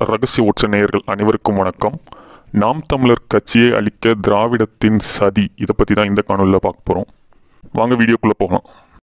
ரகசிய உச்ச நேயர்கள் அனைவருக்கும் வணக்கம் நாம் தமிழர் கட்சியை அளிக்க திராவிடத்தின் சதி இதை பற்றி தான் இந்த காணொலியில் பார்க்க போகிறோம் வாங்க வீடியோக்குள்ளே போகலாம்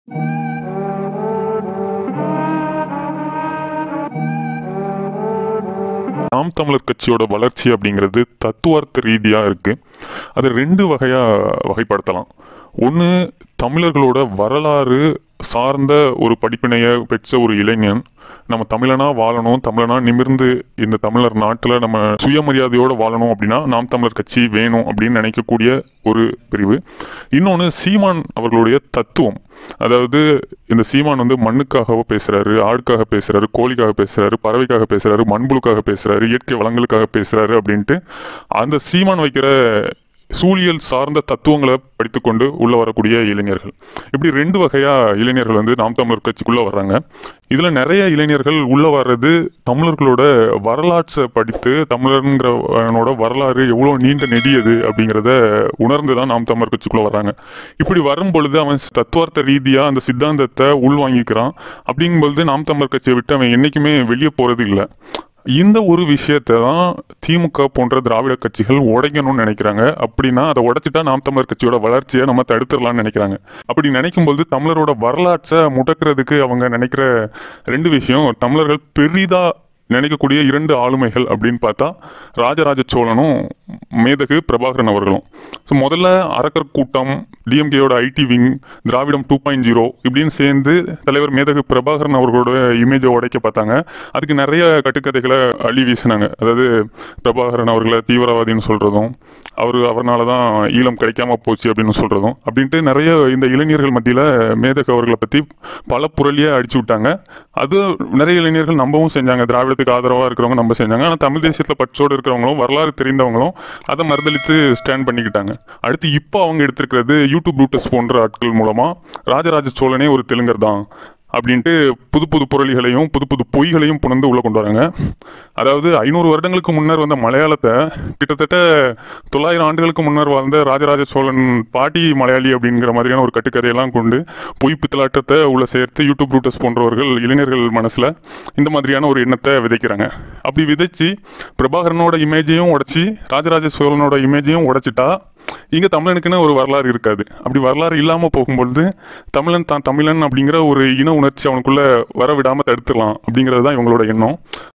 நாம் தமிழர் கட்சியோட வளர்ச்சி அப்படிங்கிறது தத்துவார்த்த ரீதியாக இருக்குது அதை ரெண்டு வகையாக வகைப்படுத்தலாம் ஒன்று தமிழர்களோட வரலாறு சார்ந்த ஒரு படிப்பினையை பெற்ற ஒரு இளைஞன் நம்ம தமிழனா வாழணும் தமிழனா நிமிர்ந்து இந்த தமிழர் நாட்டில் நம்ம சுயமரியாதையோடு வாழணும் அப்படின்னா நாம் தமிழர் கட்சி வேணும் அப்படின்னு நினைக்கக்கூடிய ஒரு பிரிவு இன்னொன்று சீமான் அவர்களுடைய தத்துவம் அதாவது இந்த சீமான் வந்து மண்ணுக்காகவோ பேசுறாரு ஆடுக்காக பேசுறாரு கோழிக்காக பேசுறாரு பறவைக்காக பேசுறாரு மண்புழுக்காக பேசுறாரு இயற்கை வளங்களுக்காக பேசுறாரு அப்படின்ட்டு அந்த சீமான் வைக்கிற சூழியல் சார்ந்த தத்துவங்களை படித்துக்கொண்டு உள்ள வரக்கூடிய இளைஞர்கள் இப்படி ரெண்டு வகையா இளைஞர்கள் வந்து நாம் தமிழர் கட்சிக்குள்ள வர்றாங்க இதுல நிறைய இளைஞர்கள் உள்ள வர்றது தமிழர்களோட வரலாற்றை படித்து தமிழருங்கிறவனோட வரலாறு எவ்வளோ நீண்ட நெடியது அப்படிங்கிறத உணர்ந்து தான் நாம் தமிழர் கட்சிக்குள்ள வர்றாங்க இப்படி வரும் பொழுது அவன் தத்துவார்த்த ரீதியா அந்த சித்தாந்தத்தை உள்வாங்கிக்கிறான் அப்படிங்கும் பொழுது நாம் தமிழர் கட்சியை விட்டு அவன் என்னைக்குமே வெளியே போறது இல்லை இந்த ஒரு விஷயத்தை தான் திமுக போன்ற திராவிட கட்சிகள் உடைக்கணும்னு நினைக்கிறாங்க அப்படின்னா அதை உடைச்சிட்டா நாம் தமிழர் கட்சியோட வளர்ச்சியை நம்ம தடுத்துடலாம்னு நினைக்கிறாங்க அப்படி நினைக்கும்போது தமிழரோட வரலாற்றை முடக்கிறதுக்கு அவங்க நினைக்கிற ரெண்டு விஷயம் தமிழர்கள் பெரிதா நினைக்கக்கூடிய இரண்டு ஆளுமைகள் அப்படின்னு பார்த்தா ராஜராஜ சோழனும் மேதகு பிரபாகரன் அவர்களும் ஸோ முதல்ல அரக்கர் கூட்டம் டிஎம்கேயோட ஐடி விங் திராவிடம் டூ பாயிண்ட் ஜீரோ இப்படின்னு சேர்ந்து தலைவர் மேதகு பிரபாகரன் அவர்களோட இமேஜை உடைக்க பார்த்தாங்க அதுக்கு நிறைய கட்டுக்கதைகளை அள்ளி வீசினாங்க அதாவது பிரபாகரன் அவர்களை தீவிரவாதின்னு சொல்கிறதும் அவர் அவர்னால தான் ஈழம் கிடைக்காம போச்சு அப்படின்னு சொல்கிறதும் அப்படின்ட்டு நிறைய இந்த இளைஞர்கள் மத்தியில் மேதகு அவர்களை பற்றி பல புரளியை அடிச்சு விட்டாங்க அது நிறைய இளைஞர்கள் நம்பவும் செஞ்சாங்க திராவிடத்துக்கு ஆதரவாக இருக்கிறவங்க நம்ப செஞ்சாங்க ஆனால் தமிழ் தேசியத்தில் பற்றோடு இருக்கிறவங்களும் வரலாறு தெரிந்தவங்களும் அதை மறுதளித்து ஸ்டாண்ட் பண்ணிக்கிட்டாங்க அடுத்து இப்போ அவங்க எடுத்திருக்கிறது யூடியூப் ரூட்டர்ஸ் போன்ற ஆட்கள் மூலமாக ராஜராஜ சோழனே ஒரு தெலுங்கர் தான் அப்படின்ட்டு புது புது புரளிகளையும் புது புது பொய்களையும் புணர்ந்து உள்ளே கொண்டு வராங்க அதாவது ஐநூறு வருடங்களுக்கு முன்னர் வந்த மலையாளத்தை கிட்டத்தட்ட தொள்ளாயிரம் ஆண்டுகளுக்கு முன்னர் வாழ்ந்த ராஜராஜ சோழன் பாட்டி மலையாளி அப்படிங்கிற மாதிரியான ஒரு கட்டுக்கதையெல்லாம் கொண்டு பொய் பித்தலாட்டத்தை உள்ள சேர்த்து யூடியூப் ரூட்டர்ஸ் போன்றவர்கள் இளைஞர்கள் மனசில் இந்த மாதிரியான ஒரு எண்ணத்தை விதைக்கிறாங்க அப்படி விதைச்சு பிரபாகரனோட இமேஜையும் உடைச்சி ராஜராஜ சோழனோட இமேஜையும் உடைச்சிட்டா இங்கே தமிழனுக்குன்னு ஒரு வரலாறு இருக்காது அப்படி வரலாறு இல்லாமல் போகும்பொழுது தமிழன் தான் தமிழன் அப்படிங்கிற ஒரு இன உணர்ச்சி அவனுக்குள்ளே வர விடாமல் தடுத்துடலாம் அப்படிங்கிறது தான் இவங்களோட எண்ணம்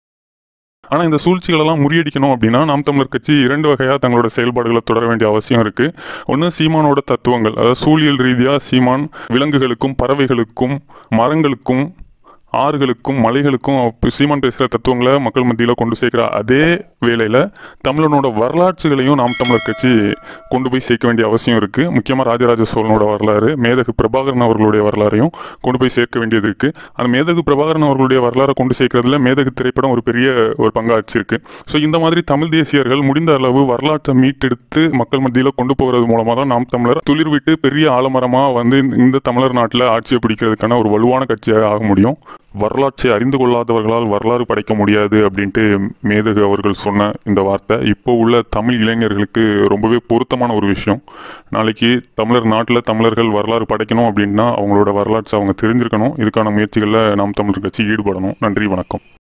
ஆனால் இந்த சூழ்ச்சிகளெல்லாம் முறியடிக்கணும் அப்படின்னா நாம் தமிழர் கட்சி இரண்டு வகையாக தங்களோட செயல்பாடுகளை தொடர வேண்டிய அவசியம் இருக்குது ஒன்று சீமானோட தத்துவங்கள் அதாவது சூழியல் ரீதியாக சீமான் விலங்குகளுக்கும் பறவைகளுக்கும் மரங்களுக்கும் ஆறுகளுக்கும் மலைகளுக்கும் அப்ப சீமான் பேசுகிற தத்துவங்களை மக்கள் மத்தியில் கொண்டு சேர்க்குற அதே வேளையில் தமிழனோட வரலாற்றுகளையும் நாம் தமிழர் கட்சி கொண்டு போய் சேர்க்க வேண்டிய அவசியம் இருக்குது முக்கியமாக ராஜராஜ சோழனோட வரலாறு மேதகு பிரபாகரன் அவர்களுடைய வரலாறையும் கொண்டு போய் சேர்க்க வேண்டியது இருக்குது அந்த மேதகு பிரபாகரன் அவர்களுடைய வரலாறை கொண்டு சேர்க்கறதுல மேதகு திரைப்படம் ஒரு பெரிய ஒரு பங்காற்றிருக்கு ஸோ இந்த மாதிரி தமிழ் தேசியர்கள் முடிந்த அளவு வரலாற்றை மீட்டெடுத்து மக்கள் மத்தியில் கொண்டு போகிறது மூலமாக தான் நாம் தமிழர் துளிர் விட்டு பெரிய ஆலமரமாக வந்து இந்த தமிழர் நாட்டில் ஆட்சியை பிடிக்கிறதுக்கான ஒரு வலுவான கட்சியாக ஆக முடியும் வரலாற்றை அறிந்து கொள்ளாதவர்களால் வரலாறு படைக்க முடியாது அப்படின்ட்டு மேதகு அவர்கள் சொன்ன இந்த வார்த்தை இப்போ உள்ள தமிழ் இளைஞர்களுக்கு ரொம்பவே பொருத்தமான ஒரு விஷயம் நாளைக்கு தமிழர் நாட்டில் தமிழர்கள் வரலாறு படைக்கணும் அப்படின்னா அவங்களோட வரலாற்றை அவங்க தெரிஞ்சிருக்கணும் இதுக்கான முயற்சிகளில் நாம் தமிழர் கட்சி ஈடுபடணும் நன்றி வணக்கம்